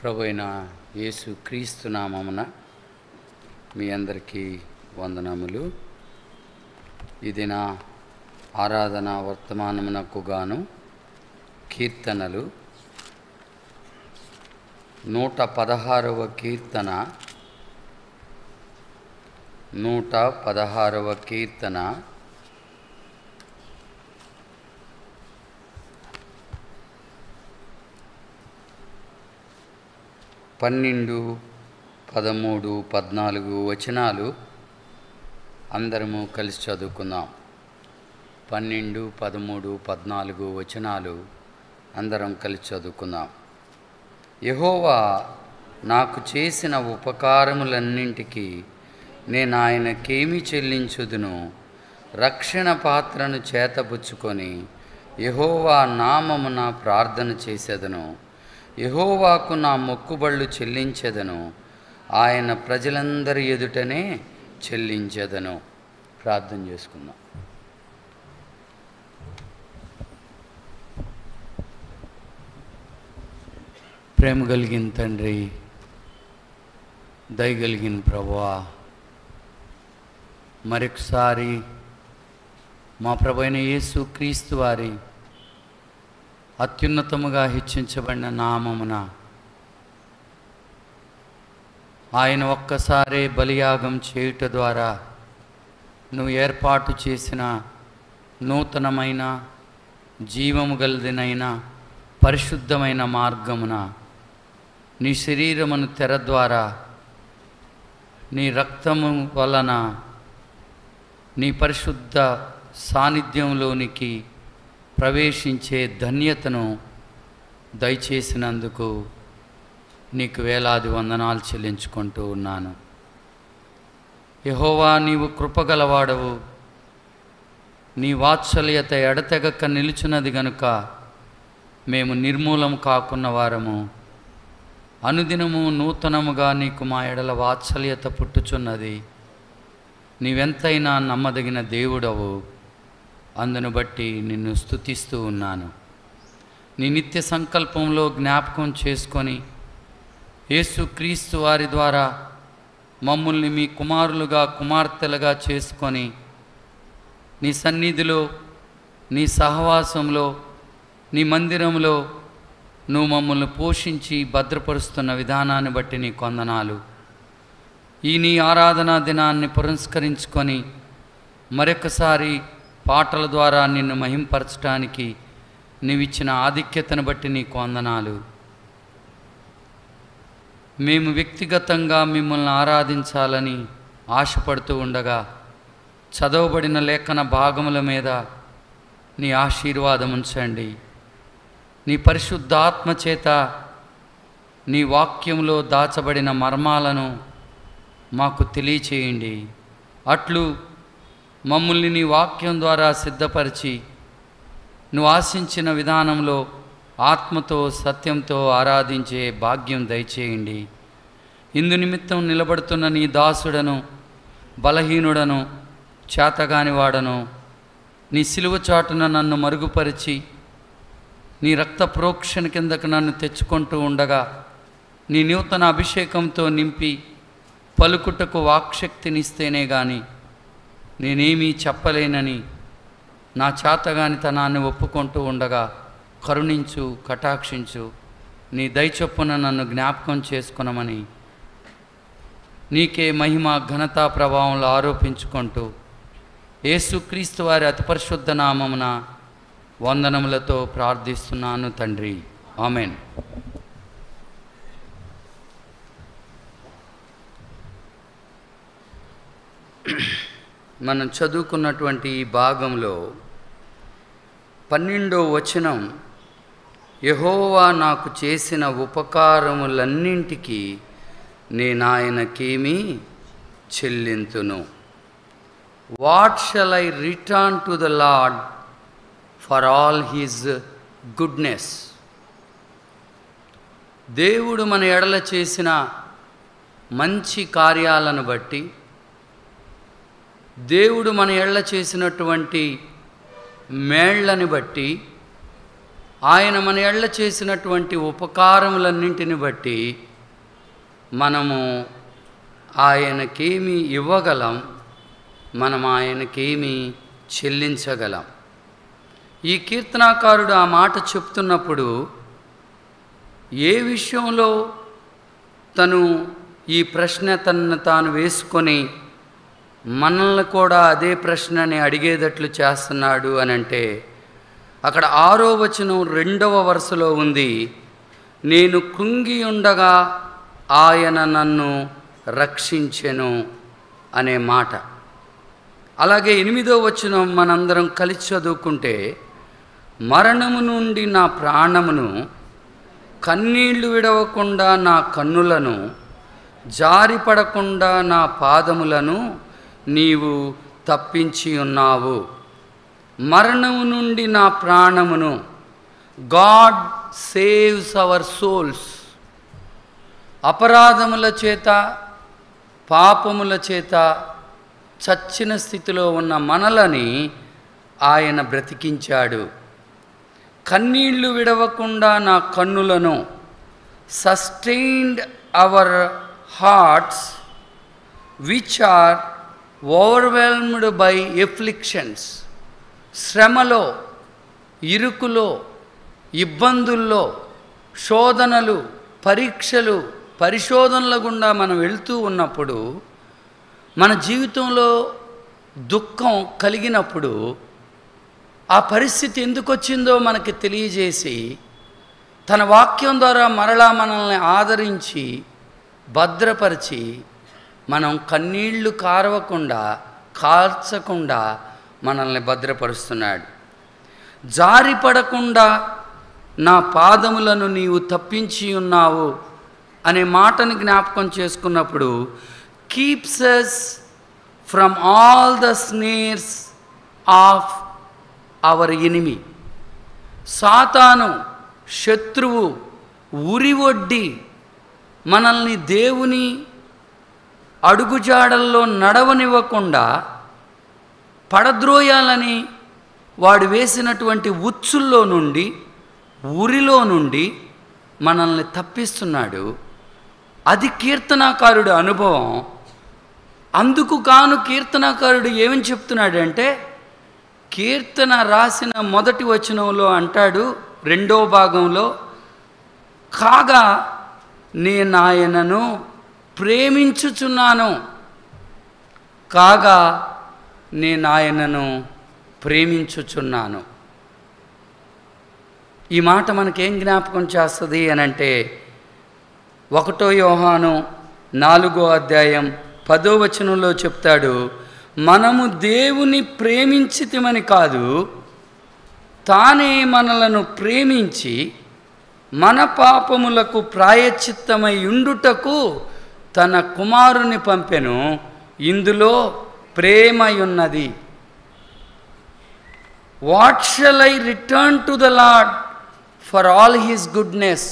ప్రభు అయిన యేసు క్రీస్తు నామమున మీ అందరికీ వందనములు ఇది నా ఆరాధన వర్తమానమునకు గాను కీర్తనలు నూట పదహారవ కీర్తన నూట పదహారవ కీర్తన పన్నెండు పదమూడు పద్నాలుగు వచనాలు అందరము కలిసి చదువుకుందాం పన్నెండు పదమూడు పద్నాలుగు వచనాలు అందరం కలిసి చదువుకుందాం యహోవా నాకు చేసిన ఉపకారములన్నింటికీ నేను ఆయనకేమి చెల్లించుదును రక్షణ పాత్రను చేతపుచ్చుకొని యహోవా నామమున ప్రార్థన చేసేదను యహోవాకు నా మొక్కుబళ్ళు చెల్లించెదను ఆయన ప్రజలందరి ఎదుటనే చెల్లించెదను ప్రార్థన చేసుకుందాం ప్రేమ కలిగిన తండ్రి దయగలిగిన ప్రభువా మరొకసారి మా ప్రభైన యేసు క్రీస్తు వారి అత్యున్నతముగా హెచ్చించబడిన నామమున ఆయన ఒక్కసారే బలియాగం చేయుట ద్వారా నువ్వు ఏర్పాటు చేసిన నూతనమైన జీవము గలదినైన పరిశుద్ధమైన మార్గమున నీ శరీరమును తెర ద్వారా నీ రక్తము వలన నీ పరిశుద్ధ సాన్నిధ్యంలోనికి ప్రవేశించే ధన్యతను దయచేసినందుకు నీకు వేలాది వందనాలు చెల్లించుకుంటూ ఉన్నాను యహోవా నీవు కృపగలవాడవు నీ వాత్సల్యత ఎడతెగక నిలుచున్నది గనుక మేము నిర్మూలం కాకున్న వారము అనుదినము నూతనముగా నీకు మా ఎడల వాత్సల్యత పుట్టుచున్నది నీవెంతైనా నమ్మదగిన దేవుడవు అందును బట్టి నిన్ను స్తుతిస్తూ ఉన్నాను నీ నిత్య సంకల్పంలో జ్ఞాపకం చేసుకొని యేసుక్రీస్తు వారి ద్వారా మమ్మల్ని మీ కుమారులుగా కుమార్తెలుగా చేసుకొని నీ సన్నిధిలో నీ సహవాసంలో నీ మందిరంలో నువ్వు మమ్మల్ని పోషించి భద్రపరుస్తున్న విధానాన్ని బట్టి నీ కొందనాలు ఈ నీ ఆరాధనా దినాన్ని పురస్కరించుకొని మరొకసారి పాటల ద్వారా నిన్ను మహింపరచడానికి నీవిచ్చిన ఆధిక్యతను బట్టి నీ కొందనాలు మేము వ్యక్తిగతంగా మిమ్మల్ని ఆరాధించాలని ఆశపడుతూ ఉండగా చదవబడిన లేఖన భాగముల మీద నీ ఆశీర్వాదం ఉంచండి నీ పరిశుద్ధాత్మ చేత నీ వాక్యంలో దాచబడిన మర్మాలను మాకు తెలియచేయండి అట్లు మమ్మల్ని నీ వాక్యం ద్వారా సిద్ధపరిచి నువ్వు ఆశించిన విధానంలో ఆత్మతో సత్యంతో ఆరాధించే భాగ్యం దయచేయండి ఇందు నిమిత్తం నిలబడుతున్న నీ దాసుడను బలహీనుడను చేతగానివాడను నీ సిలువ చాటున నన్ను మరుగుపరిచి నీ రక్త ప్రోక్షణ కిందకు నన్ను తెచ్చుకుంటూ ఉండగా నీ నూతన అభిషేకంతో నింపి పలుకుటకు వాక్శక్తినిస్తేనే గాని నేనేమీ చెప్పలేనని నా చేతగానితనాన్ని ఒప్పుకుంటూ ఉండగా కరుణించు కటాక్షించు నీ దయచొప్పున నన్ను జ్ఞాపకం చేసుకునమని నీకే మహిమ ఘనతా ప్రభావంలో ఆరోపించుకుంటూ యేసుక్రీస్తు వారి అతి పరిశుద్ధ నామమున వందనములతో ప్రార్థిస్తున్నాను తండ్రి ఆమెన్ మనం చదువుకున్నటువంటి ఈ భాగంలో పన్నెండో వచనం యహోవా నాకు చేసిన ఉపకారములన్నింటికీ నేను ఆయనకేమీ చెల్లింతును what shall I return to the lord for all his goodness దేవుడు మన ఎడల చేసిన మంచి కార్యాలను బట్టి దేవుడు మన ఎళ్ళ చేసినటువంటి మేళ్లని బట్టి ఆయన మన ఎళ్ళ చేసినటువంటి ఉపకారములన్నింటిని బట్టి మనము ఆయనకేమి ఇవ్వగలం మనం ఆయనకేమి చెల్లించగలం ఈ కీర్తనాకారుడు ఆ మాట చెప్తున్నప్పుడు ఏ విషయంలో తను ఈ ప్రశ్న తనను తాను వేసుకొని మనల్ని కూడా అదే ప్రశ్నని అడిగేటట్లు చేస్తున్నాడు అని అంటే అక్కడ ఆరో వచనం రెండవ వరుసలో ఉంది నేను కృంగి ఉండగా ఆయన నన్ను రక్షించెను అనే మాట అలాగే ఎనిమిదో వచనం మనందరం కలిసి చదువుకుంటే మరణము నుండి నా ప్రాణమును కన్నీళ్లు విడవకుండా నా కన్నులను జారిపడకుండా నా పాదములను నీవు తప్పించి ఉన్నావు మరణము నుండి నా ప్రాణమును గాడ్ సేవ్స్ అవర్ సోల్స్ అపరాధముల చేత పాపముల చేత చచ్చిన స్థితిలో ఉన్న మనలని ఆయన బ్రతికించాడు కన్నీళ్లు విడవకుండా నా కన్నులను sustained our hearts which are overwhelmed by afflictions శ్రమలో ఇరుకులో ఇబ్బందుల్లో శోధనలు పరీక్షలు పరిశోధనల గుండా మనం వెళ్తూ ఉన్నప్పుడు మన జీవితంలో దుఃఖం కలిగినప్పుడు ఆ పరిస్థితి ఎందుకు వచ్చిందో మనకి తెలియజేసి తన వాక్యం ద్వారా మరలా మనల్ని ఆదరించి భద్రపరిచి మనం కన్నీళ్లు కారవకుండా కాల్చకుండా మనల్ని భద్రపరుస్తున్నాడు జారిపడకుండా నా పాదములను నీవు తప్పించి ఉన్నావు అనే మాటని జ్ఞాపకం చేసుకున్నప్పుడు keeps us from all the snares of our enemy సాతాను శత్రువు ఉరివొడ్డి మనల్ని దేవుని అడుగుజాడల్లో నడవనివ్వకుండా పడద్రోయాలని వాడు వేసినటువంటి ఉచ్చుల్లో నుండి ఉరిలో నుండి మనల్ని తప్పిస్తున్నాడు అది కీర్తనాకారుడి అనుభవం అందుకు కాను కీర్తనాకారుడు ఏమని చెప్తున్నాడంటే కీర్తన రాసిన మొదటి వచనంలో అంటాడు రెండో భాగంలో కాగా నేను ఆయనను ప్రేమించుచున్నాను కాగా నేను ఆయనను ప్రేమించుచున్నాను ఈ మాట మనకేం జ్ఞాపకం చేస్తుంది అని అంటే ఒకటో యోహాను నాలుగో అధ్యాయం పదో వచనంలో చెప్తాడు మనము దేవుని ప్రేమించితిమని కాదు తానే మనలను ప్రేమించి మన పాపములకు ప్రాయచిత్తమై ఉండుటకు తన కుమారుని పంపెను ఇందులో ప్రేమయున్నది what shall I return to the lord for all his goodness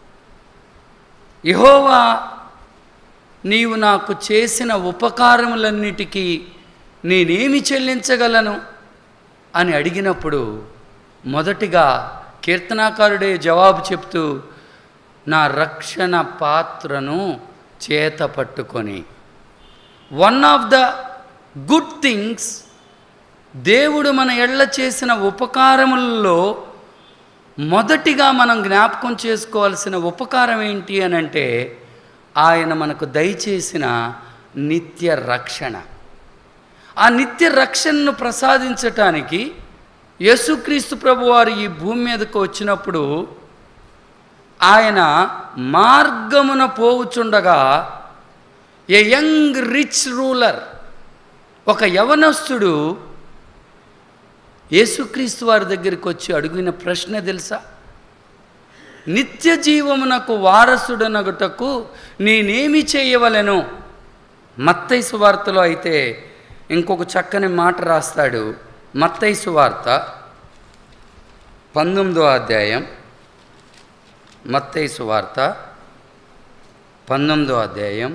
యహోవా నీవు నాకు చేసిన ఉపకారములన్నిటికీ నేనేమి చెల్లించగలను అని అడిగినప్పుడు మొదటిగా కీర్తనాకారుడే జవాబు చెప్తూ నా రక్షణ పాత్రను చేత పట్టుకొని one of the good things దేవుడు మన ఎళ్ళ చేసిన ఉపకారములలో మొదటిగా మనం జ్ఞాపకం చేసుకోవాల్సిన ఉపకారం ఏంటి అని అంటే ఆయన మనకు దయచేసిన నిత్య రక్షణ ఆ నిత్య రక్షణను ప్రసాదించటానికి యేసుక్రీస్తు ప్రభువారు ఈ భూమి మీదకు వచ్చినప్పుడు ఆయన మార్గమున పోవుచుండగా ఏ యంగ్ రిచ్ రూలర్ ఒక యవనస్తుడు యేసుక్రీస్తు వారి దగ్గరికి వచ్చి అడిగిన ప్రశ్న తెలుసా నిత్య జీవమునకు వారసుడనగుటకు నేనేమి చేయవలెను మత్తైసు వార్తలో అయితే ఇంకొక చక్కని మాట రాస్తాడు మత్తైసు వార్త పంతొమ్మిదో అధ్యాయం మత్తైసు వార్త పంతొమ్మిదో అధ్యాయం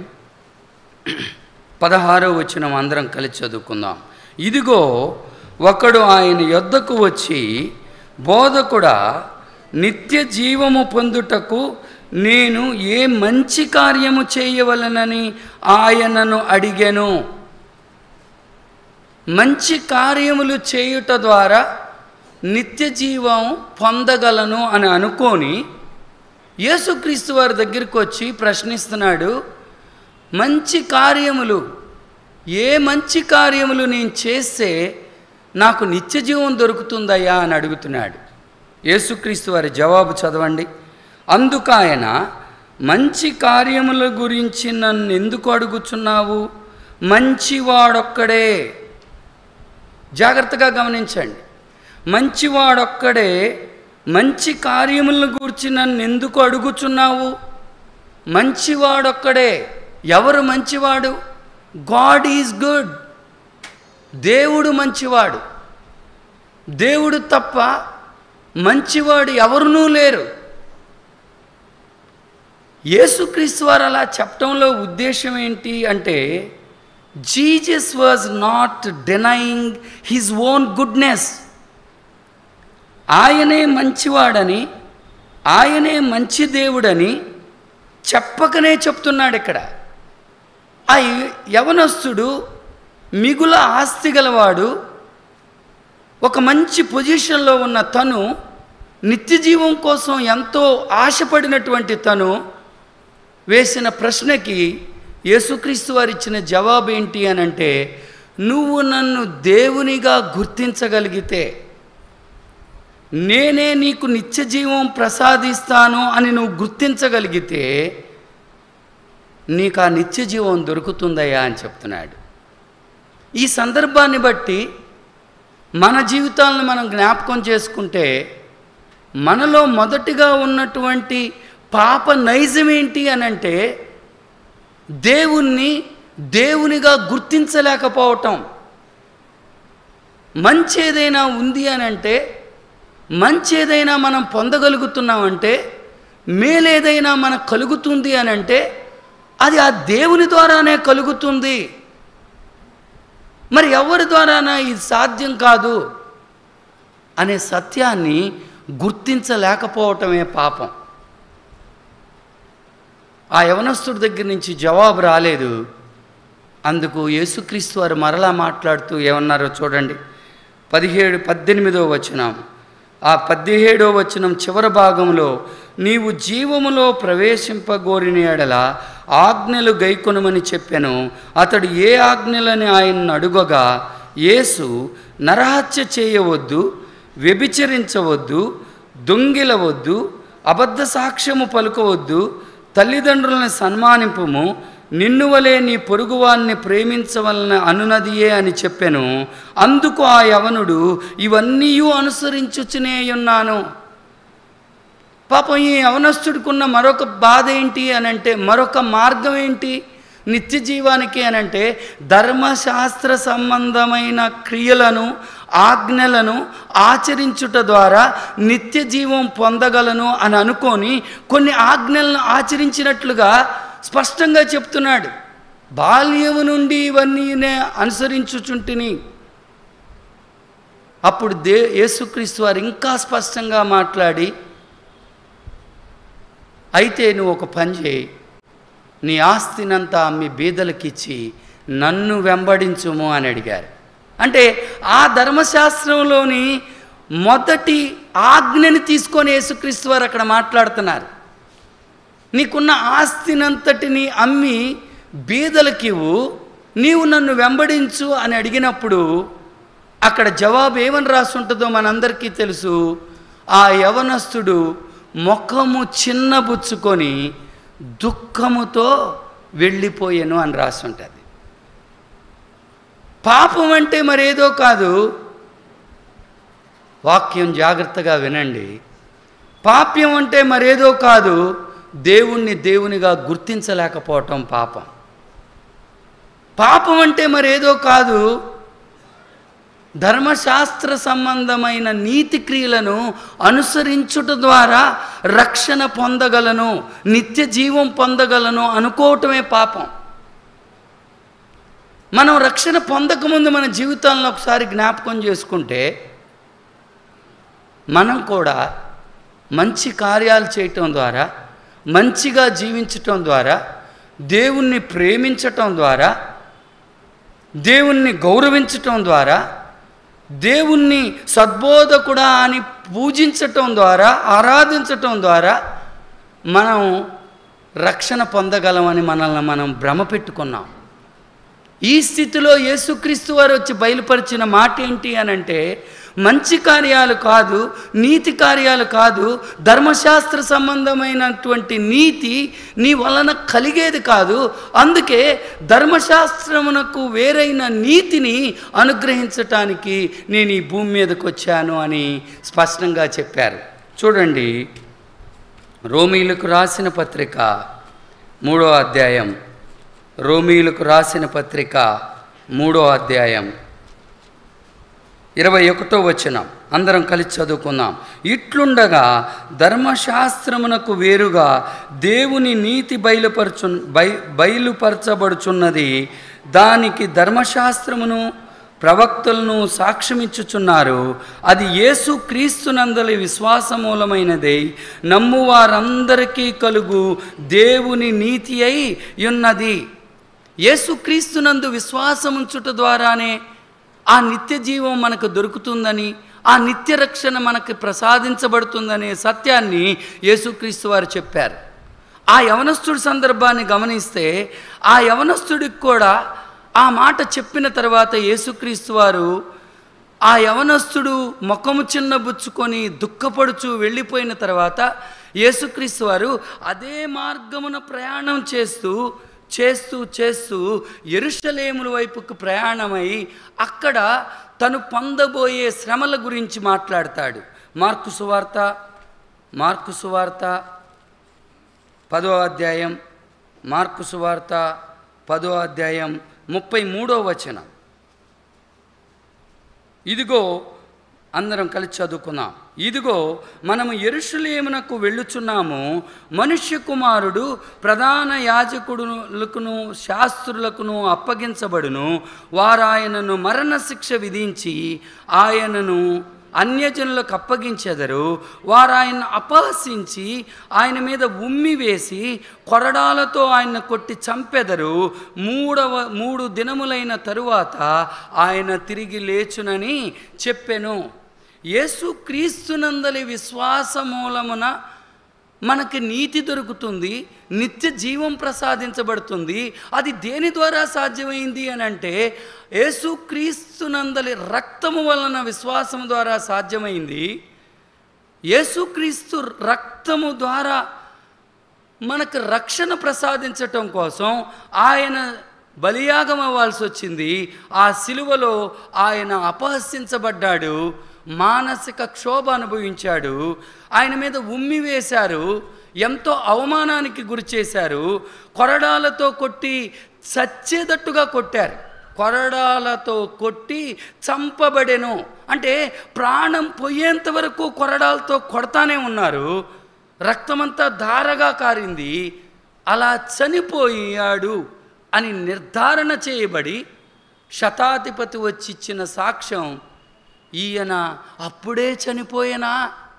పదహారో వచ్చిన అందరం కలిసి చదువుకుందాం ఇదిగో ఒకడు ఆయన యొద్దకు వచ్చి బోధకుడా నిత్య జీవము పొందుటకు నేను ఏ మంచి కార్యము చేయవలనని ఆయనను అడిగాను మంచి కార్యములు చేయుట ద్వారా నిత్య జీవం పొందగలను అని అనుకొని యేసుక్రీస్తు వారి దగ్గరికి వచ్చి ప్రశ్నిస్తున్నాడు మంచి కార్యములు ఏ మంచి కార్యములు నేను చేస్తే నాకు నిత్య జీవం దొరుకుతుందయ్యా అని అడుగుతున్నాడు యేసుక్రీస్తు వారి జవాబు చదవండి అందుకు ఆయన మంచి కార్యముల గురించి నన్ను ఎందుకు అడుగుచున్నావు మంచివాడొక్కడే జాగ్రత్తగా గమనించండి మంచివాడొక్కడే మంచి కార్యములను గూర్చి నన్ను ఎందుకు అడుగుచున్నావు మంచివాడొక్కడే ఎవరు మంచివాడు గాడ్ ఈజ్ గుడ్ దేవుడు మంచివాడు దేవుడు తప్ప మంచివాడు ఎవరునూ లేరు యేసుక్రీస్తు వారు అలా చెప్పడంలో ఉద్దేశం ఏంటి అంటే Jesus was not denying his own goodness ఆయనే మంచివాడని ఆయనే మంచి దేవుడని చెప్పకనే చెప్తున్నాడు ఇక్కడ ఆ యవనస్తుడు మిగుల ఆస్తి గలవాడు ఒక మంచి పొజిషన్లో ఉన్న తను నిత్య జీవం కోసం ఎంతో ఆశపడినటువంటి తను వేసిన ప్రశ్నకి యేసుక్రీస్తు వారు ఇచ్చిన జవాబు ఏంటి అని అంటే నువ్వు నన్ను దేవునిగా గుర్తించగలిగితే నేనే నీకు నిత్య జీవం ప్రసాదిస్తాను అని నువ్వు గుర్తించగలిగితే నీకు ఆ నిత్య జీవం దొరుకుతుందయ్యా అని చెప్తున్నాడు ఈ సందర్భాన్ని బట్టి మన జీవితాలను మనం జ్ఞాపకం చేసుకుంటే మనలో మొదటిగా ఉన్నటువంటి పాప నైజం ఏంటి అని అంటే దేవుణ్ణి దేవునిగా గుర్తించలేకపోవటం మంచి ఏదైనా ఉంది అని అంటే మంచి ఏదైనా మనం పొందగలుగుతున్నామంటే మేలేదైనా మనకు కలుగుతుంది అని అంటే అది ఆ దేవుని ద్వారానే కలుగుతుంది మరి ఎవరి ద్వారానా ఇది సాధ్యం కాదు అనే సత్యాన్ని గుర్తించలేకపోవటమే పాపం ఆ యవనస్తుడి దగ్గర నుంచి జవాబు రాలేదు అందుకు యేసుక్రీస్తు వారు మరలా మాట్లాడుతూ ఏమన్నారో చూడండి పదిహేడు పద్దెనిమిదో వచనం ఆ పదిహేడో వచనం చివరి భాగంలో నీవు జీవములో ప్రవేశింపగోరిన ఎడల ఆజ్ఞలు గైకొనమని చెప్పాను అతడు ఏ ఆజ్ఞలని ఆయన్ను అడుగగా యేసు నరహత్య చేయవద్దు వ్యభిచరించవద్దు దొంగిలవద్దు అబద్ధ సాక్ష్యము పలుకవద్దు తల్లిదండ్రులను సన్మానింపుము నిన్ను వలే నీ పొరుగువాన్ని ప్రేమించవలన అనునదియే అని చెప్పాను అందుకు ఆ యవనుడు ఇవన్నీ అనుసరించుచునే ఉన్నాను పాపం ఈ యవనస్తుడికున్న మరొక బాధ ఏంటి అని అంటే మరొక మార్గం ఏంటి నిత్య జీవానికి అని అంటే ధర్మశాస్త్ర సంబంధమైన క్రియలను ఆజ్ఞలను ఆచరించుట ద్వారా నిత్య జీవం పొందగలను అని అనుకొని కొన్ని ఆజ్ఞలను ఆచరించినట్లుగా స్పష్టంగా చెప్తున్నాడు బాల్యము నుండి ఇవన్నీ నే అనుసరించుచుంటిని అప్పుడు దే యేసుక్రీస్తు వారు ఇంకా స్పష్టంగా మాట్లాడి అయితే నువ్వు ఒక పని చేయి నీ ఆస్తినంతా మీ బీదలకిచ్చి నన్ను వెంబడించుము అని అడిగారు అంటే ఆ ధర్మశాస్త్రంలోని మొదటి ఆజ్ఞని తీసుకొని యేసుక్రీస్తు వారు అక్కడ మాట్లాడుతున్నారు నీకున్న ఆస్తినంతటిని అమ్మి బీదలకివ్వు నీవు నన్ను వెంబడించు అని అడిగినప్పుడు అక్కడ జవాబు ఏమని రాసుంటుందో మనందరికీ తెలుసు ఆ యవనస్తుడు ముఖము చిన్నబుచ్చుకొని దుఃఖముతో వెళ్ళిపోయాను అని రాసుంటుంది పాపం అంటే మరేదో కాదు వాక్యం జాగ్రత్తగా వినండి పాప్యం అంటే మరేదో కాదు దేవుణ్ణి దేవునిగా గుర్తించలేకపోవటం పాపం పాపం అంటే మరేదో కాదు ధర్మశాస్త్ర సంబంధమైన నీతి క్రియలను అనుసరించుట ద్వారా రక్షణ పొందగలను నిత్య జీవం పొందగలను అనుకోవటమే పాపం మనం రక్షణ పొందకముందు మన జీవితాలను ఒకసారి జ్ఞాపకం చేసుకుంటే మనం కూడా మంచి కార్యాలు చేయటం ద్వారా మంచిగా జీవించటం ద్వారా దేవుణ్ణి ప్రేమించటం ద్వారా దేవుణ్ణి గౌరవించటం ద్వారా దేవుణ్ణి సద్బోధకుడా అని పూజించటం ద్వారా ఆరాధించటం ద్వారా మనం రక్షణ పొందగలమని మనల్ని మనం భ్రమ పెట్టుకున్నాం ఈ స్థితిలో యేసుక్రీస్తు వారు వచ్చి బయలుపరిచిన మాట ఏంటి అని అంటే మంచి కార్యాలు కాదు నీతి కార్యాలు కాదు ధర్మశాస్త్ర సంబంధమైనటువంటి నీతి నీ వలన కలిగేది కాదు అందుకే ధర్మశాస్త్రమునకు వేరైన నీతిని అనుగ్రహించటానికి నేను ఈ భూమి మీదకి వచ్చాను అని స్పష్టంగా చెప్పారు చూడండి రోమీలకు రాసిన పత్రిక మూడో అధ్యాయం రోమీలకు రాసిన పత్రిక మూడో అధ్యాయం ఇరవై ఒకటో వచనం అందరం కలిసి చదువుకుందాం ఇట్లుండగా ధర్మశాస్త్రమునకు వేరుగా దేవుని నీతి బయలుపరచు బై బయలుపరచబడుచున్నది దానికి ధర్మశాస్త్రమును ప్రవక్తలను సాక్ష్యమిచ్చుచున్నారు అది యేసు క్రీస్తునందలి విశ్వాసమూలమైనదే నమ్ము వారందరికీ కలుగు దేవుని నీతి అయి ఉన్నది యేసుక్రీస్తునందు విశ్వాసముంచుట ద్వారానే ఆ నిత్య జీవం మనకు దొరుకుతుందని ఆ నిత్య రక్షణ మనకు ప్రసాదించబడుతుందనే సత్యాన్ని యేసుక్రీస్తు వారు చెప్పారు ఆ యవనస్తుడి సందర్భాన్ని గమనిస్తే ఆ యవనస్తుడికి కూడా ఆ మాట చెప్పిన తర్వాత యేసుక్రీస్తు వారు ఆ యవనస్తుడు ముఖము చిన్నబుచ్చుకొని దుఃఖపడుచు వెళ్ళిపోయిన తర్వాత యేసుక్రీస్తు వారు అదే మార్గమున ప్రయాణం చేస్తూ చేస్తూ చేస్తూ ఎరుషలేముల వైపుకు ప్రయాణమై అక్కడ తను పొందబోయే శ్రమల గురించి మాట్లాడతాడు మార్కు సువార్త మార్కు సువార్త పదో అధ్యాయం మార్కు సువార్త పదో అధ్యాయం ముప్పై మూడో వచనం ఇదిగో అందరం కలిసి చదువుకుందాం ఇదిగో మనము ఎరుషులేమునకు వెళ్ళుచున్నాము మనుష్య కుమారుడు ప్రధాన యాజకుడులకును శాస్త్రులకును అప్పగించబడును వారు ఆయనను మరణశిక్ష విధించి ఆయనను అన్యజనులకు అప్పగించెదరు వారు ఆయన అపహసించి ఆయన మీద ఉమ్మి వేసి కొరడాలతో ఆయన కొట్టి చంపెదరు మూడవ మూడు దినములైన తరువాత ఆయన తిరిగి లేచునని చెప్పెను యేసుక్రీస్తునందలి విశ్వాసమూలమున మనకి నీతి దొరుకుతుంది నిత్య జీవం ప్రసాదించబడుతుంది అది దేని ద్వారా సాధ్యమైంది అని అంటే యేసుక్రీస్తునందలి రక్తము వలన విశ్వాసం ద్వారా సాధ్యమైంది యేసుక్రీస్తు రక్తము ద్వారా మనకు రక్షణ ప్రసాదించటం కోసం ఆయన బలియాగం అవ్వాల్సి వచ్చింది ఆ సిలువలో ఆయన అపహసించబడ్డాడు మానసిక క్షోభ అనుభవించాడు ఆయన మీద ఉమ్మి వేశారు ఎంతో అవమానానికి గురి చేశారు కొరడాలతో కొట్టి చచ్చేటట్టుగా కొట్టారు కొరడాలతో కొట్టి చంపబడెను అంటే ప్రాణం పోయేంత వరకు కొరడాలతో కొడతానే ఉన్నారు రక్తమంతా ధారగా కారింది అలా చనిపోయాడు అని నిర్ధారణ చేయబడి శతాధిపతి వచ్చి ఇచ్చిన సాక్ష్యం ఈయన అప్పుడే చనిపోయేనా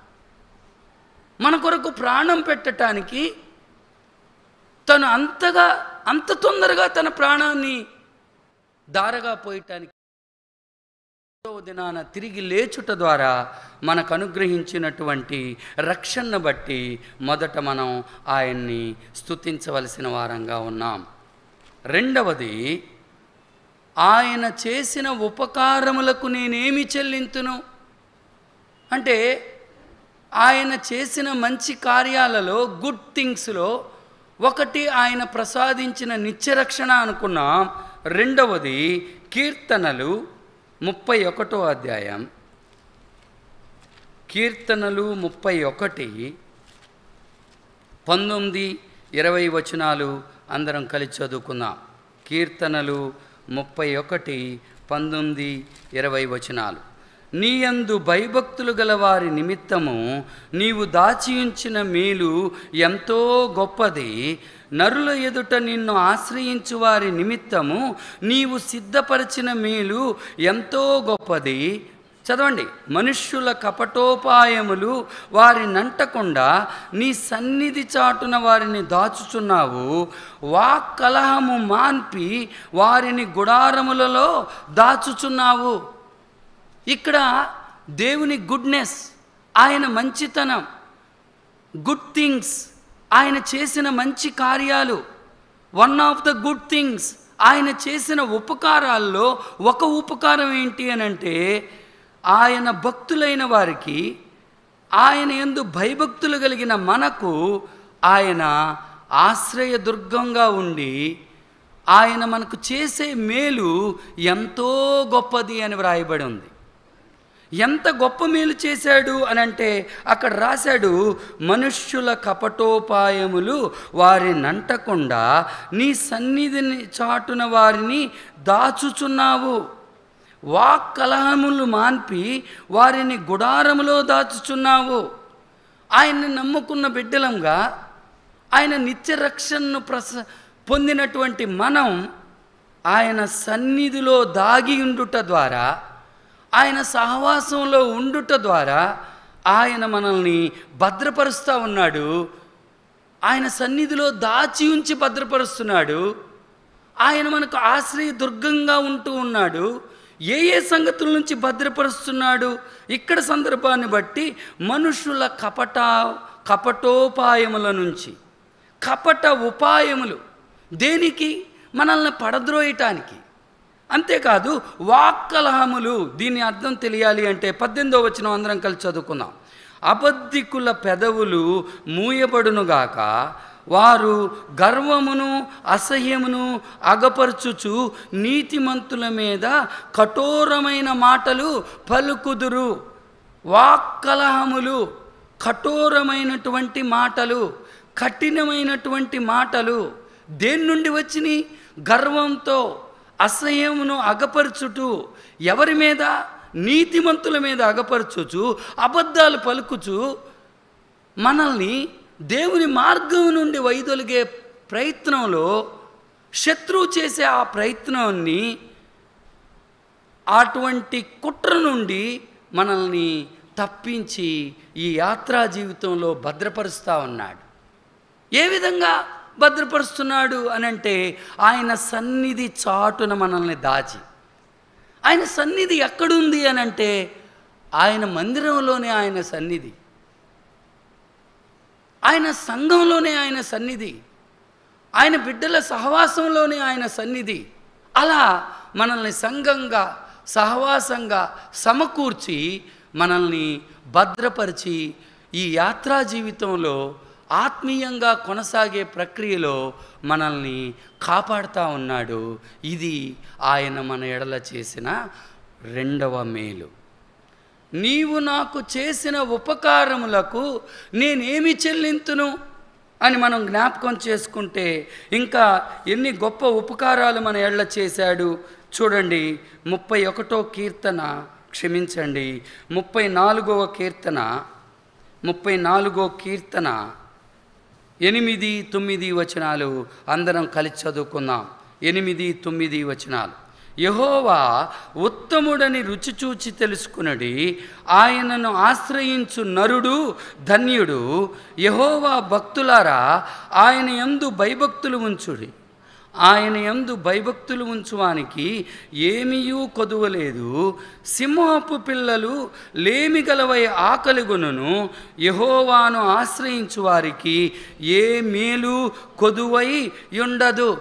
మన కొరకు ప్రాణం పెట్టడానికి తను అంతగా అంత తొందరగా తన ప్రాణాన్ని దారగా పోయటానికి రెండవ దినాన తిరిగి లేచుట ద్వారా మనకు అనుగ్రహించినటువంటి రక్షణను బట్టి మొదట మనం ఆయన్ని స్తుతించవలసిన వారంగా ఉన్నాం రెండవది ఆయన చేసిన ఉపకారములకు నేనేమి చెల్లింతును అంటే ఆయన చేసిన మంచి కార్యాలలో గుడ్ థింగ్స్లో ఒకటి ఆయన ప్రసాదించిన నిత్యరక్షణ అనుకున్నాం రెండవది కీర్తనలు ముప్పై ఒకటో అధ్యాయం కీర్తనలు ముప్పై ఒకటి పంతొమ్మిది ఇరవై వచనాలు అందరం కలిసి చదువుకుందాం కీర్తనలు ముప్పై ఒకటి పంతొమ్మిది ఇరవై వచనాలు నీయందు భయభక్తులు గల వారి నిమిత్తము నీవు దాచియుంచిన మేలు ఎంతో గొప్పది నరుల ఎదుట నిన్ను ఆశ్రయించు వారి నిమిత్తము నీవు సిద్ధపరిచిన మేలు ఎంతో గొప్పది చదవండి మనుష్యుల కపటోపాయములు వారి నంటకుండా నీ సన్నిధి చాటున వారిని దాచుచున్నావు వాక్ కలహము మాన్పి వారిని గుడారములలో దాచుచున్నావు ఇక్కడ దేవుని గుడ్నెస్ ఆయన మంచితనం గుడ్ థింగ్స్ ఆయన చేసిన మంచి కార్యాలు one of the good things ఆయన చేసిన ఉపకారాల్లో ఒక ఉపకారం ఏంటి అని అంటే ఆయన భక్తులైన వారికి ఆయన ఎందు భయభక్తులు కలిగిన మనకు ఆయన ఆశ్రయదుర్గంగా ఉండి ఆయన మనకు చేసే మేలు ఎంతో గొప్పది అని వ్రాయబడి ఉంది ఎంత గొప్ప మేలు చేశాడు అని అంటే అక్కడ రాశాడు మనుష్యుల కపటోపాయములు వారి నంటకుండా నీ సన్నిధిని చాటున వారిని దాచుచున్నావు వాక్ కలహములు మాన్పి వారిని గుడారములో దాచుచున్నావు ఆయన్ని నమ్ముకున్న బిడ్డలంగా ఆయన నిత్య రక్షణను ప్రస పొందినటువంటి మనం ఆయన సన్నిధిలో దాగి ఉండుట ద్వారా ఆయన సహవాసంలో ఉండుట ద్వారా ఆయన మనల్ని భద్రపరుస్తూ ఉన్నాడు ఆయన సన్నిధిలో దాచి ఉంచి భద్రపరుస్తున్నాడు ఆయన మనకు ఆశ్రయ దుర్గంగా ఉంటూ ఉన్నాడు ఏ ఏ సంగతుల నుంచి భద్రపరుస్తున్నాడు ఇక్కడ సందర్భాన్ని బట్టి మనుషుల కపట కపటోపాయముల నుంచి కపట ఉపాయములు దేనికి మనల్ని పడద్రోయటానికి అంతేకాదు వాక్కలహములు దీని అర్థం తెలియాలి అంటే పద్దెనిమిదో వచ్చిన అందరం కలిసి చదువుకుందాం అబద్ధికుల పెదవులు మూయబడునుగాక వారు గర్వమును అసహ్యమును అగపరచుచు నీతిమంతుల మీద కఠోరమైన మాటలు పలుకుదురు వాక్కలహములు కఠోరమైనటువంటి మాటలు కఠినమైనటువంటి మాటలు దేని నుండి వచ్చినాయి గర్వంతో అసహ్యమును అగపరచుటూ ఎవరి మీద నీతిమంతుల మీద అగపరచుచు అబద్ధాలు పలుకుచు మనల్ని దేవుని మార్గం నుండి వైదొలిగే ప్రయత్నంలో శత్రువు చేసే ఆ ప్రయత్నాన్ని అటువంటి కుట్ర నుండి మనల్ని తప్పించి ఈ యాత్రా జీవితంలో భద్రపరుస్తూ ఉన్నాడు ఏ విధంగా భద్రపరుస్తున్నాడు అని అంటే ఆయన సన్నిధి చాటున మనల్ని దాచి ఆయన సన్నిధి ఎక్కడుంది అని అంటే ఆయన మందిరంలోనే ఆయన సన్నిధి ఆయన సంఘంలోనే ఆయన సన్నిధి ఆయన బిడ్డల సహవాసంలోనే ఆయన సన్నిధి అలా మనల్ని సంఘంగా సహవాసంగా సమకూర్చి మనల్ని భద్రపరిచి ఈ యాత్రా జీవితంలో ఆత్మీయంగా కొనసాగే ప్రక్రియలో మనల్ని కాపాడుతూ ఉన్నాడు ఇది ఆయన మన ఎడల చేసిన రెండవ మేలు నీవు నాకు చేసిన ఉపకారములకు నేనేమి చెల్లింతును అని మనం జ్ఞాపకం చేసుకుంటే ఇంకా ఎన్ని గొప్ప ఉపకారాలు మన ఎళ్ళ చేశాడు చూడండి ముప్పై ఒకటో కీర్తన క్షమించండి ముప్పై నాలుగవ కీర్తన ముప్పై నాలుగో కీర్తన ఎనిమిది తొమ్మిది వచనాలు అందరం కలిసి చదువుకుందాం ఎనిమిది తొమ్మిది వచనాలు యహోవా ఉత్తముడని రుచి చూచి తెలుసుకునడి ఆయనను ఆశ్రయించు నరుడు ధన్యుడు యహోవా భక్తులారా ఆయన యందు భయభక్తులు ఉంచుడి ఆయన యందు భయభక్తులు ఉంచువానికి ఏమీయూ కొదువలేదు సింహపు పిల్లలు లేమి గలవై ఆకలిగొనును యహోవాను ఆశ్రయించు వారికి ఏ మేలు కొదువై ఉండదు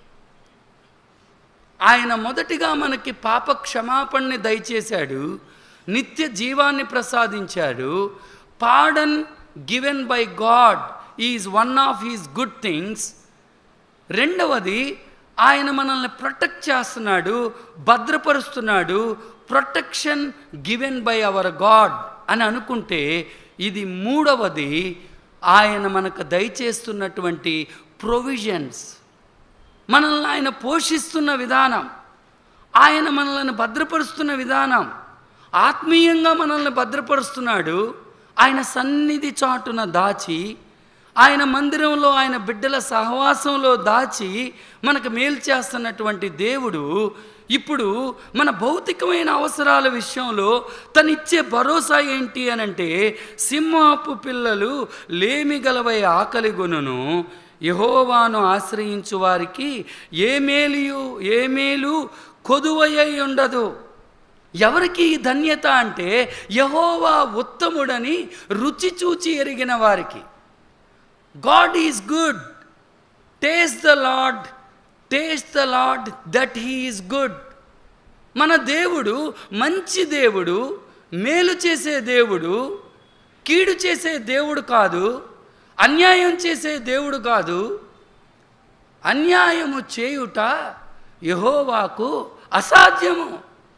ఆయన మొదటిగా మనకి పాప క్షమాపణని దయచేశాడు నిత్య జీవాన్ని ప్రసాదించాడు pardon given by God is one of his good things రెండవది ఆయన మనల్ని ప్రొటెక్ట్ చేస్తున్నాడు భద్రపరుస్తున్నాడు protection given by our God అని అనుకుంటే ఇది మూడవది ఆయన మనకు దయచేస్తున్నటువంటి ప్రొవిజన్స్ మనల్ని ఆయన పోషిస్తున్న విధానం ఆయన మనల్ని భద్రపరుస్తున్న విధానం ఆత్మీయంగా మనల్ని భద్రపరుస్తున్నాడు ఆయన సన్నిధి చాటున దాచి ఆయన మందిరంలో ఆయన బిడ్డల సహవాసంలో దాచి మనకు మేలు చేస్తున్నటువంటి దేవుడు ఇప్పుడు మన భౌతికమైన అవసరాల విషయంలో తనిచ్చే భరోసా ఏంటి అని అంటే సింహపు పిల్లలు లేమి గలవై ఆకలి గొనును యహోవాను ఆశ్రయించు వారికి ఏ మేలియు ఏ మేలు కొదువయ్యి ఉండదు ఎవరికి ఈ ధన్యత అంటే యహోవా ఉత్తముడని రుచి చూచి ఎరిగిన వారికి God is good taste the lord taste the lord that he is good మన దేవుడు మంచి దేవుడు మేలు చేసే దేవుడు కీడు చేసే దేవుడు కాదు అన్యాయం చేసే దేవుడు కాదు అన్యాయము చేయుట యహోవాకు అసాధ్యము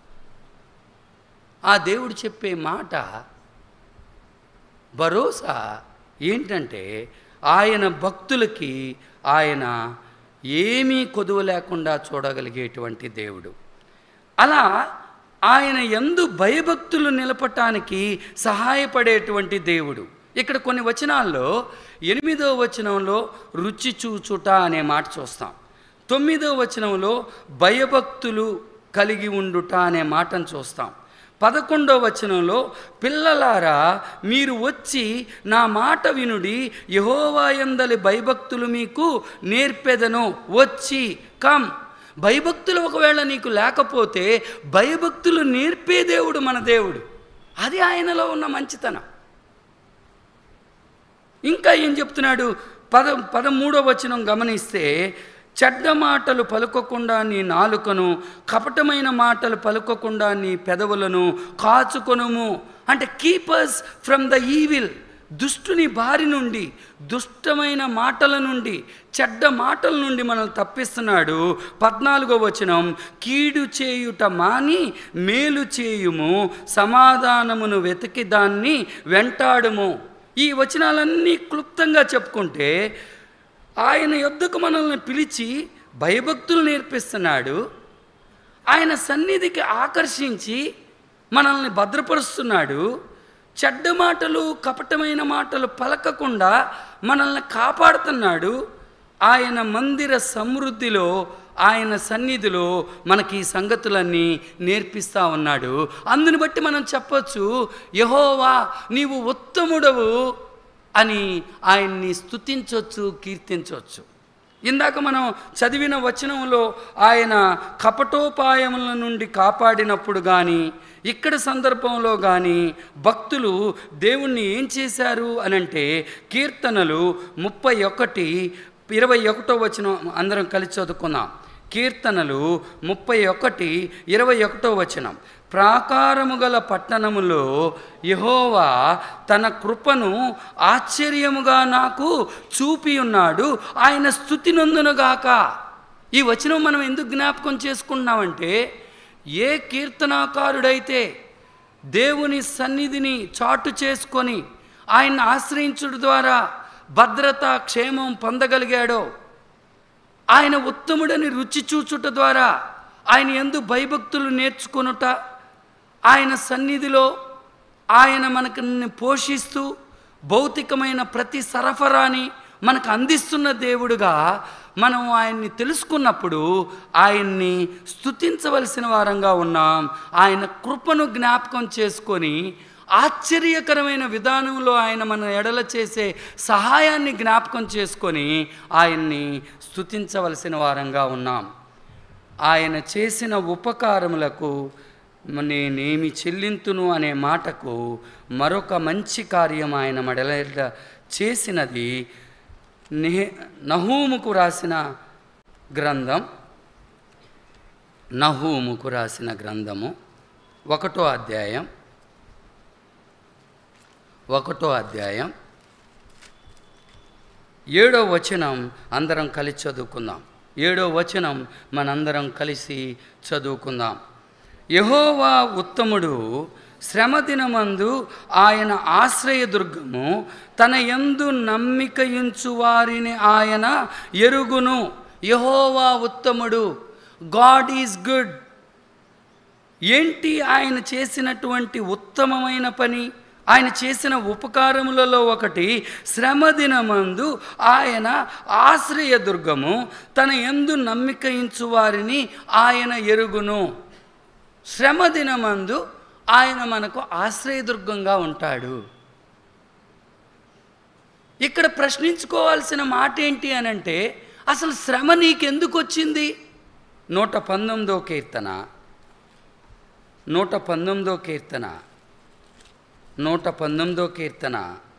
ఆ దేవుడు చెప్పే మాట భరోసా ఏంటంటే ఆయన భక్తులకి ఆయన ఏమీ కొదువ లేకుండా చూడగలిగేటువంటి దేవుడు అలా ఆయన ఎందు భయభక్తులు నిలపటానికి సహాయపడేటువంటి దేవుడు ఇక్కడ కొన్ని వచనాల్లో ఎనిమిదో వచనంలో రుచి చూచుట అనే మాట చూస్తాం తొమ్మిదో వచనంలో భయభక్తులు కలిగి ఉండుట అనే మాటను చూస్తాం పదకొండో వచనంలో పిల్లలారా మీరు వచ్చి నా మాట వినుడి యహోవాయందలి భయభక్తులు మీకు నేర్పెదను వచ్చి కమ్ భయభక్తులు ఒకవేళ నీకు లేకపోతే భయభక్తులు నేర్పే దేవుడు మన దేవుడు అది ఆయనలో ఉన్న మంచితనం ఇంకా ఏం చెప్తున్నాడు పద పదమూడో వచనం గమనిస్తే చెడ్డ మాటలు పలుకకుండా నీ నాలుకను కపటమైన మాటలు పలుకకుండా నీ పెదవులను కాచుకొనుము అంటే కీపర్స్ ఫ్రమ్ ద ఈవిల్ దుష్టుని బారి నుండి దుష్టమైన మాటల నుండి చెడ్డ మాటల నుండి మనల్ని తప్పిస్తున్నాడు పద్నాలుగో వచనం కీడు చేయుట మాని మేలు చేయుము సమాధానమును వెతికి దాన్ని వెంటాడుము ఈ వచనాలన్నీ క్లుప్తంగా చెప్పుకుంటే ఆయన యొద్దకు మనల్ని పిలిచి భయభక్తులు నేర్పిస్తున్నాడు ఆయన సన్నిధికి ఆకర్షించి మనల్ని భద్రపరుస్తున్నాడు చెడ్డ మాటలు కపటమైన మాటలు పలకకుండా మనల్ని కాపాడుతున్నాడు ఆయన మందిర సమృద్ధిలో ఆయన సన్నిధిలో మనకి ఈ సంగతులన్నీ నేర్పిస్తూ ఉన్నాడు అందుని బట్టి మనం చెప్పొచ్చు యహోవా నీవు ఉత్తముడవు అని ఆయన్ని స్తుతించవచ్చు కీర్తించవచ్చు ఇందాక మనం చదివిన వచనంలో ఆయన కపటోపాయముల నుండి కాపాడినప్పుడు కానీ ఇక్కడ సందర్భంలో కానీ భక్తులు దేవుణ్ణి ఏం చేశారు అనంటే కీర్తనలు ముప్పై ఒకటి ఇరవై ఒకటో వచనం అందరం కలిసి చదువుకుందాం కీర్తనలు ముప్పై ఒకటి ఇరవై ఒకటో వచనం ప్రాకారము గల పట్టణములో యహోవా తన కృపను ఆశ్చర్యముగా నాకు చూపి ఉన్నాడు ఆయన స్థుతి నొందునుగాక ఈ వచనం మనం ఎందుకు జ్ఞాపకం చేసుకుంటున్నామంటే ఏ కీర్తనాకారుడైతే దేవుని సన్నిధిని చాటు చేసుకొని ఆయన్ని ఆశ్రయించుడు ద్వారా భద్రత క్షేమం పొందగలిగాడో ఆయన ఉత్తముడని రుచి చూచుట ద్వారా ఆయన ఎందు భయభక్తులు నేర్చుకొనుట ఆయన సన్నిధిలో ఆయన మనకు పోషిస్తూ భౌతికమైన ప్రతి సరఫరాని మనకు అందిస్తున్న దేవుడుగా మనం ఆయన్ని తెలుసుకున్నప్పుడు ఆయన్ని స్తుతించవలసిన వారంగా ఉన్నాం ఆయన కృపను జ్ఞాపకం చేసుకొని ఆశ్చర్యకరమైన విధానంలో ఆయన మన ఎడల చేసే సహాయాన్ని జ్ఞాపకం చేసుకొని ఆయన్ని స్తుతించవలసిన వారంగా ఉన్నాం ఆయన చేసిన ఉపకారములకు నేనేమి చెల్లింతును అనే మాటకు మరొక మంచి కార్యం ఆయన మడల చేసినది నెహ నహూముకు రాసిన గ్రంథం నహూముకు రాసిన గ్రంథము ఒకటో అధ్యాయం ఒకటో అధ్యాయం ఏడో వచనం అందరం కలిసి చదువుకుందాం ఏడో వచనం మనందరం కలిసి చదువుకుందాం యహోవా ఉత్తముడు శ్రమదినమందు ఆయన ఆశ్రయదుర్గము తన యందు నమ్మికయించు వారిని ఆయన ఎరుగును యహోవా ఉత్తముడు గాడ్ ఈజ్ గుడ్ ఏంటి ఆయన చేసినటువంటి ఉత్తమమైన పని ఆయన చేసిన ఉపకారములలో ఒకటి శ్రమ దినమందు ఆయన ఆశ్రయదుర్గము తన ఎందు నమ్మికయించు వారిని ఆయన ఎరుగును శ్రమ దినమందు ఆయన మనకు ఆశ్రయదుర్గంగా ఉంటాడు ఇక్కడ ప్రశ్నించుకోవాల్సిన మాట ఏంటి అని అంటే అసలు శ్రమ నీకెందుకు వచ్చింది నూట పంతొమ్మిదో కీర్తన నూట పంతొమ్మిదో కీర్తన నూట పంతొమ్మిదో కీర్తన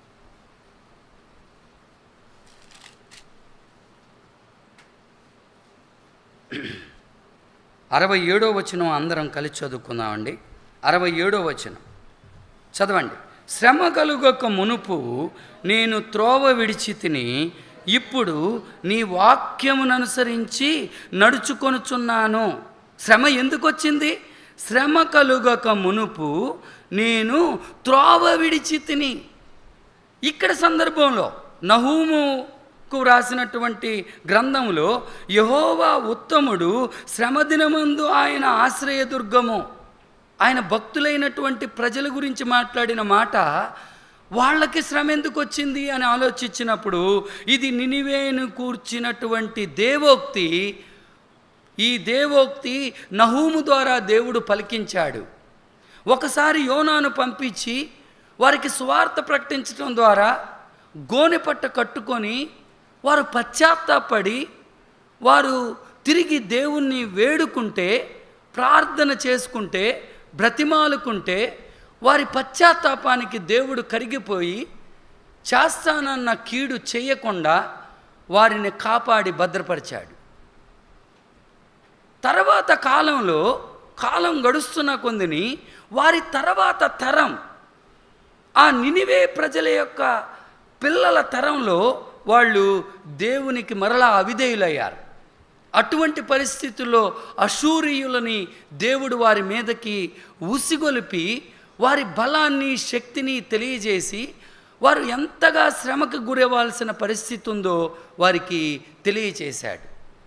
అరవై ఏడో వచనం అందరం కలిసి చదువుకుందామండి అరవై ఏడో వచనం చదవండి శ్రమ కలుగక మునుపు నేను త్రోవ విడిచి తిని ఇప్పుడు నీ వాక్యమును అనుసరించి నడుచుకొనుచున్నాను శ్రమ ఎందుకు వచ్చింది శ్రమ కలుగక మునుపు నేను త్రోవ విడిచి తిని ఇక్కడ సందర్భంలో నహూముకు రాసినటువంటి గ్రంథంలో యహోవా ఉత్తముడు శ్రమదినమందు ఆయన ఆశ్రయదుర్గము ఆయన భక్తులైనటువంటి ప్రజల గురించి మాట్లాడిన మాట వాళ్ళకి శ్రమ ఎందుకు వచ్చింది అని ఆలోచించినప్పుడు ఇది నినివేను కూర్చినటువంటి దేవోక్తి ఈ దేవోక్తి నహూము ద్వారా దేవుడు పలికించాడు ఒకసారి యోనాను పంపించి వారికి సువార్త ప్రకటించడం ద్వారా గోనె పట్ట కట్టుకొని వారు పశ్చాత్తాపడి వారు తిరిగి దేవుణ్ణి వేడుకుంటే ప్రార్థన చేసుకుంటే బ్రతిమాలుకుంటే వారి పశ్చాత్తాపానికి దేవుడు కరిగిపోయి చేస్తానన్న కీడు చేయకుండా వారిని కాపాడి భద్రపరిచాడు తర్వాత కాలంలో కాలం గడుస్తున్న కొందిని వారి తర్వాత తరం ఆ నినివే ప్రజల యొక్క పిల్లల తరంలో వాళ్ళు దేవునికి మరలా అవిధేయులయ్యారు అటువంటి పరిస్థితుల్లో అశూరియులని దేవుడు వారి మీదకి ఉసిగొలిపి వారి బలాన్ని శక్తిని తెలియజేసి వారు ఎంతగా శ్రమకు గురవ్వాల్సిన పరిస్థితి ఉందో వారికి తెలియచేశాడు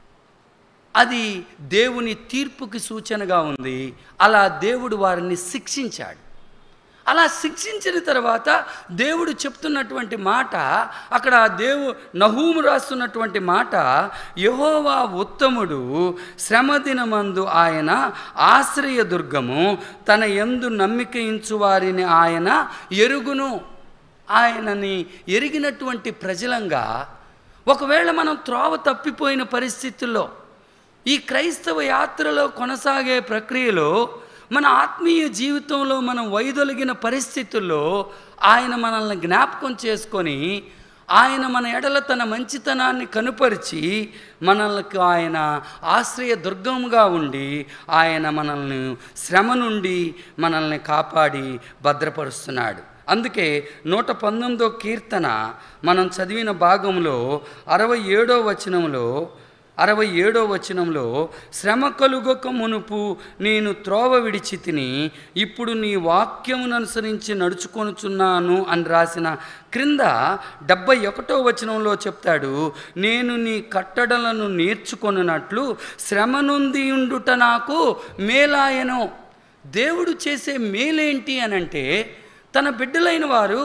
అది దేవుని తీర్పుకి సూచనగా ఉంది అలా దేవుడు వారిని శిక్షించాడు అలా శిక్షించిన తర్వాత దేవుడు చెప్తున్నటువంటి మాట అక్కడ దేవు నహూము రాస్తున్నటువంటి మాట యహోవా ఉత్తముడు శ్రమదినమందు ఆయన ఆశ్రయదుర్గము తన ఎందు నమ్మికయించు వారిని ఆయన ఎరుగును ఆయనని ఎరిగినటువంటి ప్రజలంగా ఒకవేళ మనం త్రోవ తప్పిపోయిన పరిస్థితుల్లో ఈ క్రైస్తవ యాత్రలో కొనసాగే ప్రక్రియలో మన ఆత్మీయ జీవితంలో మనం వైదొలిగిన పరిస్థితుల్లో ఆయన మనల్ని జ్ఞాపకం చేసుకొని ఆయన మన ఎడల తన మంచితనాన్ని కనుపరిచి మనల్ని ఆయన ఆశ్రయ దుర్గముగా ఉండి ఆయన మనల్ని శ్రమ నుండి మనల్ని కాపాడి భద్రపరుస్తున్నాడు అందుకే నూట పంతొమ్మిదో కీర్తన మనం చదివిన భాగంలో అరవై ఏడో వచనంలో అరవై ఏడో వచనంలో శ్రమ కలుగక మునుపు నేను త్రోవ విడిచి తిని ఇప్పుడు నీ వాక్యమును అనుసరించి నడుచుకొనుచున్నాను అని రాసిన క్రింద డెబ్బై ఒకటో వచనంలో చెప్తాడు నేను నీ కట్టడలను నేర్చుకొనున్నట్లు శ్రమ నుండి ఉండుట నాకు మేలాయను దేవుడు చేసే మేలేంటి అనంటే తన బిడ్డలైన వారు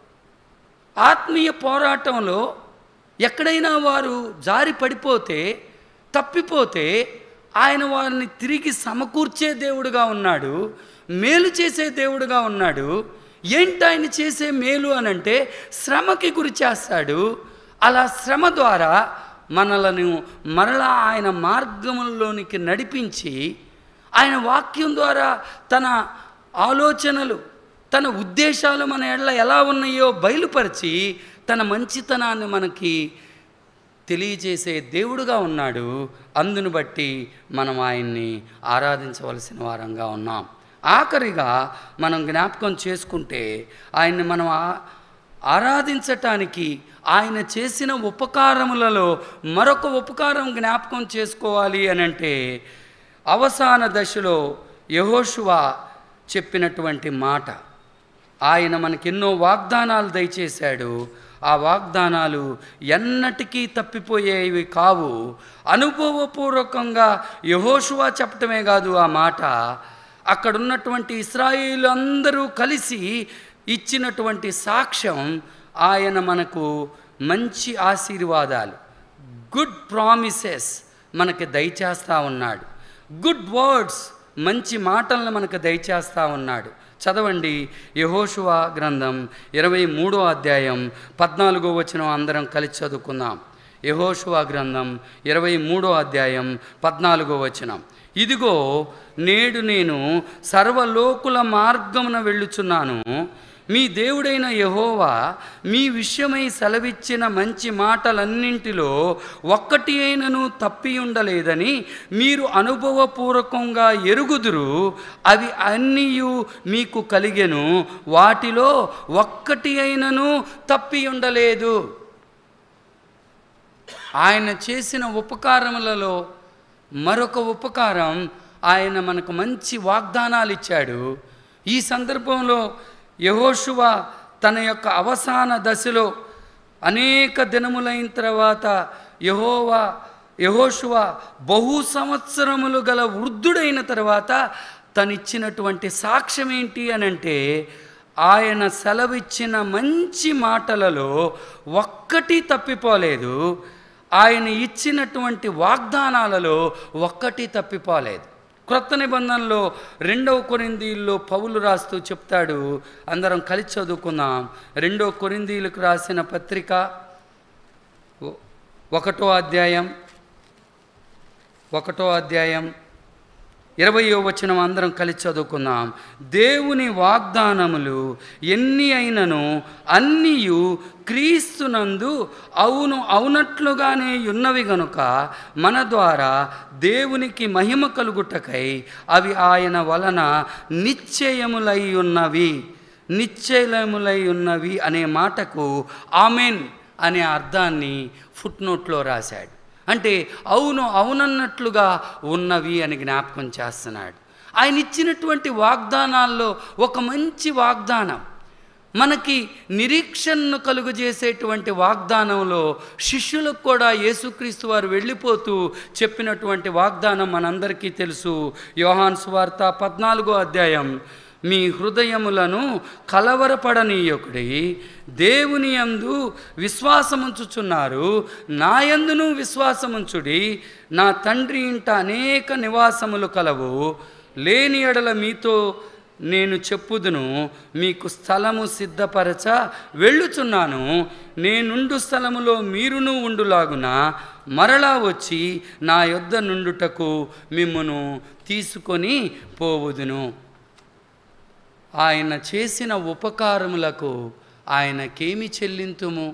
ఆత్మీయ పోరాటంలో ఎక్కడైనా వారు జారి పడిపోతే తప్పిపోతే ఆయన వారిని తిరిగి సమకూర్చే దేవుడుగా ఉన్నాడు మేలు చేసే దేవుడుగా ఉన్నాడు ఏంటి ఆయన చేసే మేలు అనంటే శ్రమకి గురి చేస్తాడు అలా శ్రమ ద్వారా మనలను మరలా ఆయన మార్గంలోనికి నడిపించి ఆయన వాక్యం ద్వారా తన ఆలోచనలు తన ఉద్దేశాలు మన ఎడల ఎలా ఉన్నాయో బయలుపరిచి తన మంచితనాన్ని మనకి తెలియజేసే దేవుడుగా ఉన్నాడు అందును బట్టి మనం ఆయన్ని ఆరాధించవలసిన వారంగా ఉన్నాం ఆఖరిగా మనం జ్ఞాపకం చేసుకుంటే ఆయన్ని మనం ఆ- ఆరాధించటానికి ఆయన చేసిన ఉపకారములలో మరొక ఉపకారం జ్ఞాపకం చేసుకోవాలి అని అంటే అవసాన దశలో యహోషువ చెప్పినటువంటి మాట ఆయన మనకెన్నో వాగ్దానాలు దయచేశాడు ఆ వాగ్దానాలు ఎన్నటికీ తప్పిపోయేవి కావు అనుభవపూర్వకంగా యహోషువా చెప్పటమే కాదు ఆ మాట అక్కడున్నటువంటి ఇస్రాయేలు అందరూ కలిసి ఇచ్చినటువంటి సాక్ష్యం ఆయన మనకు మంచి ఆశీర్వాదాలు గుడ్ ప్రామిసెస్ మనకి దయచేస్తూ ఉన్నాడు గుడ్ వర్డ్స్ మంచి మాటలను మనకు దయచేస్తూ ఉన్నాడు చదవండి యహోషువ గ్రంథం ఇరవై మూడో అధ్యాయం పద్నాలుగో వచనం అందరం కలిసి చదువుకుందాం యహోషువ గ్రంథం ఇరవై మూడో అధ్యాయం పద్నాలుగో వచనం ఇదిగో నేడు నేను సర్వలోకుల మార్గమున వెళ్ళుచున్నాను మీ దేవుడైన యహోవా మీ విషయమై సెలవిచ్చిన మంచి మాటలన్నింటిలో ఒక్కటి అయినను తప్పి ఉండలేదని మీరు అనుభవపూర్వకంగా ఎరుగుదురు అవి అన్నీ మీకు కలిగెను వాటిలో ఒక్కటి అయినను తప్పి ఉండలేదు ఆయన చేసిన ఉపకారములలో మరొక ఉపకారం ఆయన మనకు మంచి వాగ్దానాలు ఇచ్చాడు ఈ సందర్భంలో యహోషువ తన యొక్క అవసాన దశలో అనేక దినములైన తర్వాత యహోవా యహోషువ బహు సంవత్సరములు గల వృద్ధుడైన తర్వాత తనిచ్చినటువంటి సాక్ష్యం ఏంటి అని అంటే ఆయన సెలవిచ్చిన మంచి మాటలలో ఒక్కటి తప్పిపోలేదు ఆయన ఇచ్చినటువంటి వాగ్దానాలలో ఒక్కటి తప్పిపోలేదు క్రొత్త నిబంధనలో రెండవ కొరిందీల్లో పౌలు రాస్తూ చెప్తాడు అందరం కలిసి చదువుకుందాం రెండవ కొరిందీలకు రాసిన పత్రిక ఒ- ఒకటో అధ్యాయం ఒకటో అధ్యాయం ఇరవయో వచనం అందరం కలిసి చదువుకుందాం దేవుని వాగ్దానములు ఎన్ని అయినను అన్నీయు క్రీస్తునందు అవును అవునట్లుగానే ఉన్నవి గనుక మన ద్వారా దేవునికి మహిమ కలుగుటకై అవి ఆయన వలన నిశ్చయములై ఉన్నవి నిశ్చయములై ఉన్నవి అనే మాటకు ఆమెన్ అనే అర్థాన్ని ఫుట్నోట్లో రాశాడు అంటే అవును అవునన్నట్లుగా ఉన్నవి అని జ్ఞాపకం చేస్తున్నాడు ఆయన ఇచ్చినటువంటి వాగ్దానాల్లో ఒక మంచి వాగ్దానం మనకి నిరీక్షణను కలుగజేసేటువంటి వాగ్దానంలో శిష్యులకు కూడా యేసుక్రీస్తు వారు వెళ్ళిపోతూ చెప్పినటువంటి వాగ్దానం మనందరికీ తెలుసు యోహాన్ సువార్త పద్నాలుగో అధ్యాయం మీ హృదయములను కలవరపడనీయకుడి దేవుని యందు విశ్వాసముంచుచున్నారు నా యందును విశ్వాసముంచుడి నా తండ్రి ఇంట అనేక నివాసములు కలవు లేని ఎడల మీతో నేను చెప్పుదును మీకు స్థలము సిద్ధపరచ వెళ్ళుచున్నాను నేనుండు స్థలములో మీరును ఉండులాగున మరలా వచ్చి నా యొద్ద నుండుటకు మిమ్మును తీసుకొని పోవుదును ఆయన చేసిన ఉపకారములకు ఆయనకేమి చెల్లింతుము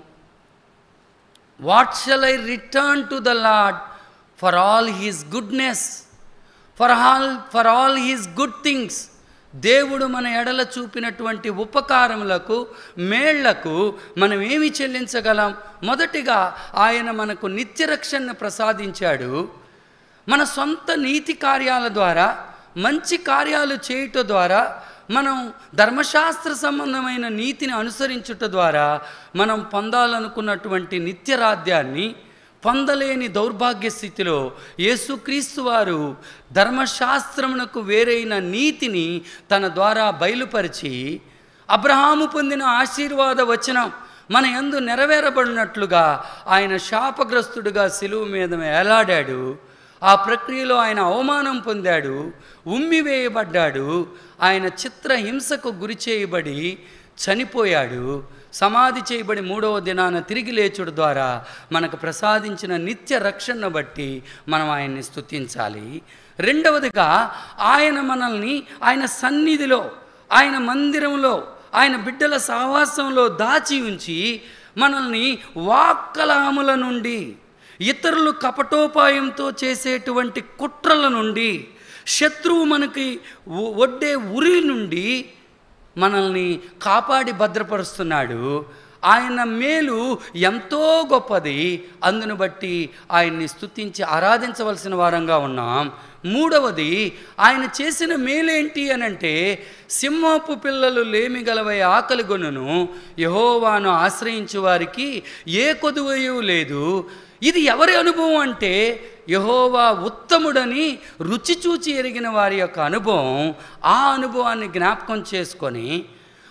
what shall I return to the lord for all his goodness for all for all his good things దేవుడు మన ఎడల చూపినటువంటి ఉపకారములకు మేళ్లకు మనం ఏమి చెల్లించగలం మొదటిగా ఆయన మనకు నిత్యరక్షణను ప్రసాదించాడు మన సొంత నీతి కార్యాల ద్వారా మంచి కార్యాలు చేయుట ద్వారా మనం ధర్మశాస్త్ర సంబంధమైన నీతిని అనుసరించుట ద్వారా మనం పొందాలనుకున్నటువంటి నిత్యరాధ్యాన్ని పొందలేని దౌర్భాగ్య స్థితిలో యేసుక్రీస్తు వారు ధర్మశాస్త్రమునకు వేరైన నీతిని తన ద్వారా బయలుపరిచి అబ్రహాము పొందిన ఆశీర్వాద వచనం మన యందు నెరవేరబడినట్లుగా ఆయన శాపగ్రస్తుడిగా సిలువు మీద వేలాడాడు ఆ ప్రక్రియలో ఆయన అవమానం పొందాడు ఉమ్మివేయబడ్డాడు ఆయన చిత్రహింసకు గురి చేయబడి చనిపోయాడు సమాధి చేయబడి మూడవ దినాన తిరిగి లేచుడు ద్వారా మనకు ప్రసాదించిన నిత్య రక్షణను బట్టి మనం ఆయన్ని స్తుతించాలి రెండవదిగా ఆయన మనల్ని ఆయన సన్నిధిలో ఆయన మందిరంలో ఆయన బిడ్డల సహవాసంలో దాచి ఉంచి మనల్ని వాక్కలాముల నుండి ఇతరులు కపటోపాయంతో చేసేటువంటి కుట్రల నుండి శత్రువు మనకి ఒ- ఒడ్డే ఉరి నుండి మనల్ని కాపాడి భద్రపరుస్తున్నాడు ఆయన మేలు ఎంతో గొప్పది అందును బట్టి ఆయన్ని స్తుతించి ఆరాధించవలసిన వారంగా ఉన్నాం మూడవది ఆయన చేసిన మేలేంటి అనంటే సింహపు పిల్లలు లేమి గలవై ఆకలి గొనును యహోవాను ఆశ్రయించు వారికి ఏ కొదువయు లేదు ఇది ఎవరి అనుభవం అంటే యహోవా ఉత్తముడని రుచి చూచి ఎరిగిన వారి యొక్క అనుభవం ఆ అనుభవాన్ని జ్ఞాపకం చేసుకొని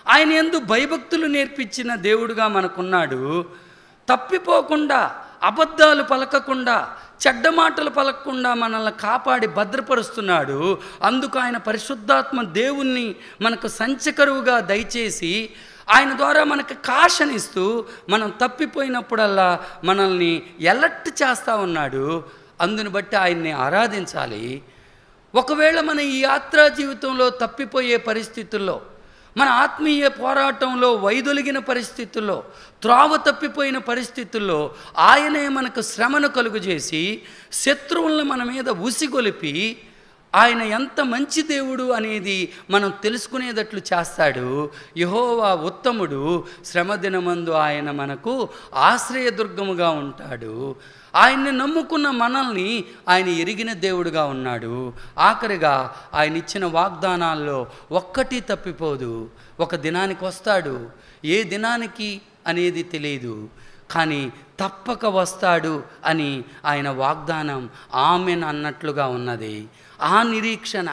ఆయన ఎందు భయభక్తులు నేర్పించిన దేవుడుగా మనకున్నాడు తప్పిపోకుండా అబద్ధాలు పలకకుండా చెడ్డ మాటలు పలకకుండా మనల్ని కాపాడి భద్రపరుస్తున్నాడు అందుకు ఆయన పరిశుద్ధాత్మ దేవుణ్ణి మనకు సంచకరువుగా దయచేసి ఆయన ద్వారా మనకు కాషనిస్తూ మనం తప్పిపోయినప్పుడల్లా మనల్ని ఎలర్ట్ చేస్తూ ఉన్నాడు అందుని బట్టి ఆయన్ని ఆరాధించాలి ఒకవేళ మన ఈ యాత్రా జీవితంలో తప్పిపోయే పరిస్థితుల్లో మన ఆత్మీయ పోరాటంలో వైదొలిగిన పరిస్థితుల్లో త్రోవ తప్పిపోయిన పరిస్థితుల్లో ఆయనే మనకు శ్రమను కలుగజేసి శత్రువులను మన మీద ఉసిగొలిపి ఆయన ఎంత మంచి దేవుడు అనేది మనం తెలుసుకునేటట్లు చేస్తాడు యహోవా ఉత్తముడు శ్రమదినమందు ఆయన మనకు ఆశ్రయదుర్గముగా ఉంటాడు ఆయన్ని నమ్ముకున్న మనల్ని ఆయన ఎరిగిన దేవుడుగా ఉన్నాడు ఆఖరిగా ఆయన ఇచ్చిన వాగ్దానాల్లో ఒక్కటి తప్పిపోదు ఒక దినానికి వస్తాడు ఏ దినానికి అనేది తెలియదు కానీ తప్పక వస్తాడు అని ఆయన వాగ్దానం ఆమెన్ అన్నట్లుగా ఉన్నది ఆ నిరీక్షణ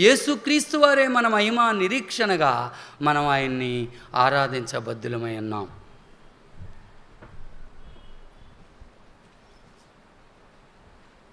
యేసుక్రీస్తు వారే మన మహిమ నిరీక్షణగా మనం ఆయన్ని ఆరాధించబద్దులమై ఉన్నాం